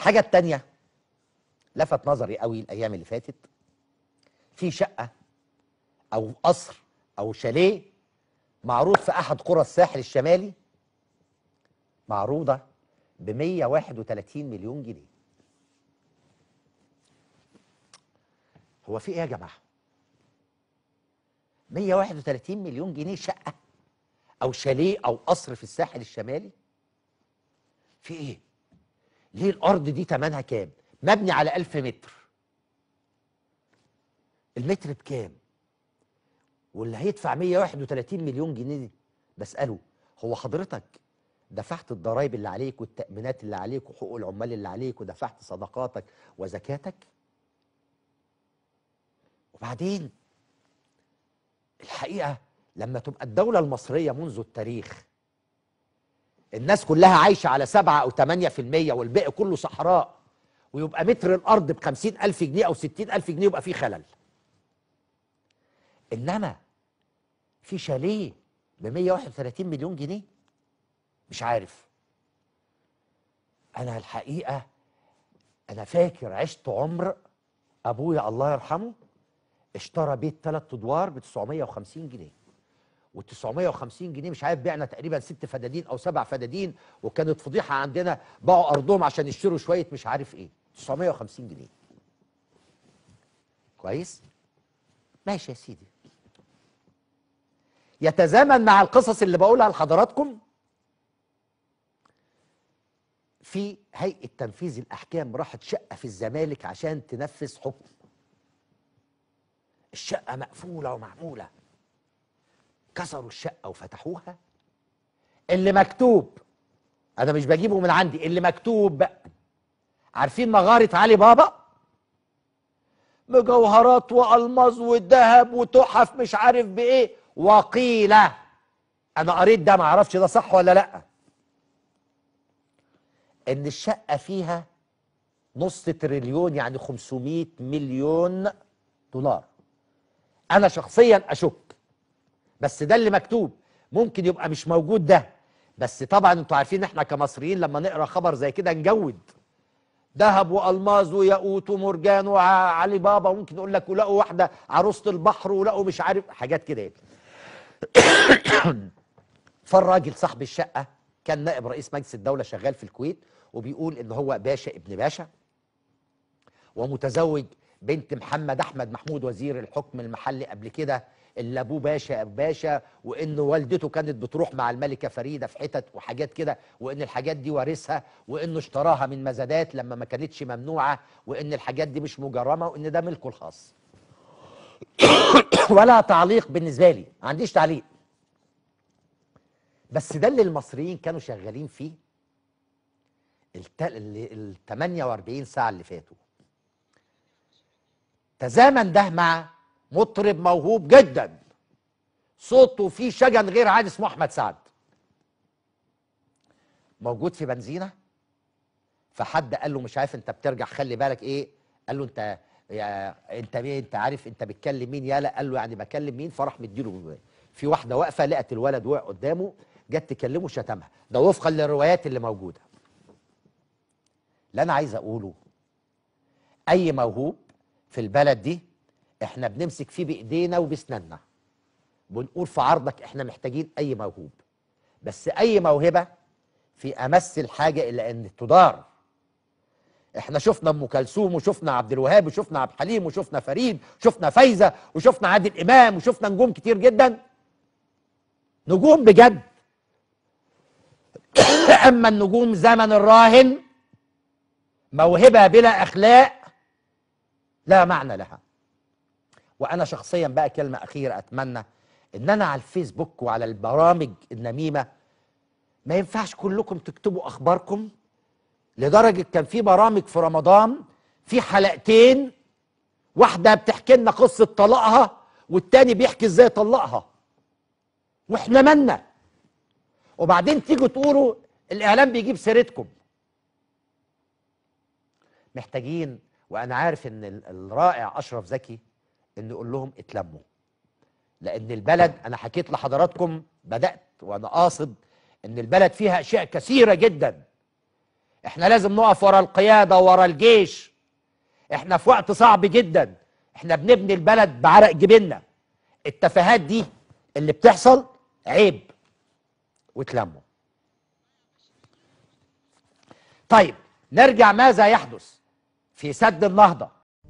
الحاجه التانيه لفت نظري قوي الايام اللي فاتت في شقه او قصر او شاليه معروض في احد قرى الساحل الشمالي معروضه ب 131 مليون جنيه هو في ايه يا جماعه 131 مليون جنيه شقه او شاليه او قصر في الساحل الشمالي في ايه ليه الارض دي ثمنها كام مبني على 1000 متر المتر بكام واللي هيدفع 131 مليون جنيه دي بساله هو حضرتك دفعت الضرايب اللي عليك والتامينات اللي عليك وحقوق العمال اللي عليك ودفعت صدقاتك وزكاتك وبعدين الحقيقه لما تبقى الدوله المصريه منذ التاريخ الناس كلها عايشه على 7 او 8% والباقي كله صحراء ويبقى متر الارض ب 50000 جنيه او 60000 جنيه يبقى فيه خلل انما في شاليه ب 131 مليون جنيه مش عارف انا الحقيقه انا فاكر عشت عمر ابويا الله يرحمه اشترى بيت ثلاث ادوار ب 950 جنيه وال 950 جنيه مش عارف بعنا تقريبا ست فدادين او سبع فدادين وكانت فضيحه عندنا باعوا ارضهم عشان يشتروا شويه مش عارف ايه 950 جنيه كويس ماشي يا سيدي يتزامن مع القصص اللي بقولها لحضراتكم في هيئه تنفيذ الاحكام راحت شقه في الزمالك عشان تنفذ حكم الشقه مقفوله ومعموله كسروا الشقه وفتحوها اللي مكتوب انا مش بجيبه من عندي اللي مكتوب عارفين مغاره علي بابا مجوهرات والماظ وذهب وتحف مش عارف بايه وقيل انا قريت ده ما اعرفش ده صح ولا لا ان الشقه فيها نص تريليون يعني 500 مليون دولار انا شخصيا اشك بس ده اللي مكتوب ممكن يبقى مش موجود ده بس طبعا انتوا عارفين احنا كمصريين لما نقرا خبر زي كده نجود ذهب والماظ وياقوت ومرجان وعلي بابا ممكن يقول لك ولقوا واحده عروسه البحر ولقوا مش عارف حاجات كده فالراجل صاحب الشقه كان نائب رئيس مجلس الدوله شغال في الكويت وبيقول ان هو باشا ابن باشا ومتزوج بنت محمد احمد محمود وزير الحكم المحلي قبل كده اللي ابوه باشا باشا وان والدته كانت بتروح مع الملكه فريده في حتت وحاجات كده وان الحاجات دي وارثها وانه اشتراها من مزادات لما ما كانتش ممنوعه وان الحاجات دي مش مجرمه وان ده ملكه الخاص ولا تعليق بالنسبه لي ما عنديش تعليق بس ده اللي المصريين كانوا شغالين فيه الت... ال 48 ساعه اللي فاتوا تزامن ده مع مطرب موهوب جدا صوته فيه شجن غير عادي اسمه احمد سعد موجود في بنزينه فحد قال له مش عارف انت بترجع خلي بالك ايه قال له انت يا انت مين انت عارف انت بتكلم مين يالا قال له يعني بكلم مين فراح مديله في واحده واقفه لقت الولد وقع قدامه جت تكلمه شتمها ده وفقا للروايات اللي موجوده اللي انا عايز اقوله اي موهوب في البلد دي احنا بنمسك فيه بايدينا وبسناننا بنقول في عرضك احنا محتاجين اي موهوب بس اي موهبه في امس الحاجه الى ان تدار احنا شفنا ام كلثوم وشفنا عبد الوهاب وشفنا عبد الحليم وشفنا فريد وشفنا فايزه وشفنا عادل امام وشفنا نجوم كتير جدا نجوم بجد اما النجوم زمن الراهن موهبه بلا اخلاق لا معنى لها وانا شخصيا بقى كلمه اخيره اتمنى ان انا على الفيسبوك وعلى البرامج النميمه ما ينفعش كلكم تكتبوا اخباركم لدرجه كان في برامج في رمضان في حلقتين واحده بتحكي لنا قصه طلاقها والتاني بيحكي ازاي طلقها واحنا مالنا وبعدين تيجوا تقولوا الاعلام بيجيب سيرتكم محتاجين وانا عارف ان الرائع اشرف زكي ان نقول لهم اتلموا لان البلد انا حكيت لحضراتكم بدات وانا قاصد ان البلد فيها اشياء كثيره جدا احنا لازم نقف ورا القيادة ورا الجيش احنا في وقت صعب جدا احنا بنبني البلد بعرق جبيننا التفاهات دي اللي بتحصل عيب وتلموا طيب نرجع ماذا يحدث في سد النهضة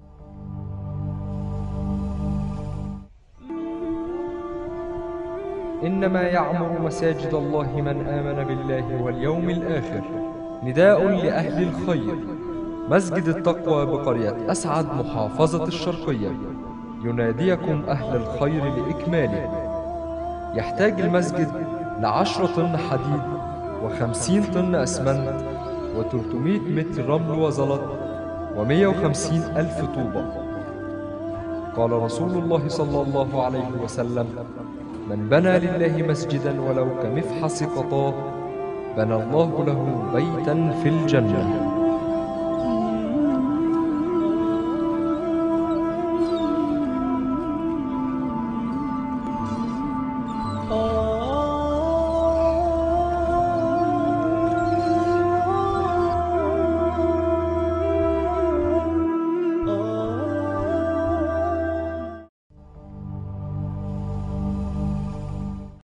إنما يعمر مساجد الله من آمن بالله واليوم الآخر نداء لأهل الخير مسجد التقوى بقرية أسعد محافظة الشرقية يناديكم أهل الخير لإكماله يحتاج المسجد لعشرة طن حديد وخمسين طن أسمنت وتلتمائة متر رمل وزلط ومية وخمسين ألف طوبة قال رسول الله صلى الله عليه وسلم من بنى لله مسجدا ولو كمفحص قطاه بنى الله له بيتا في الجنه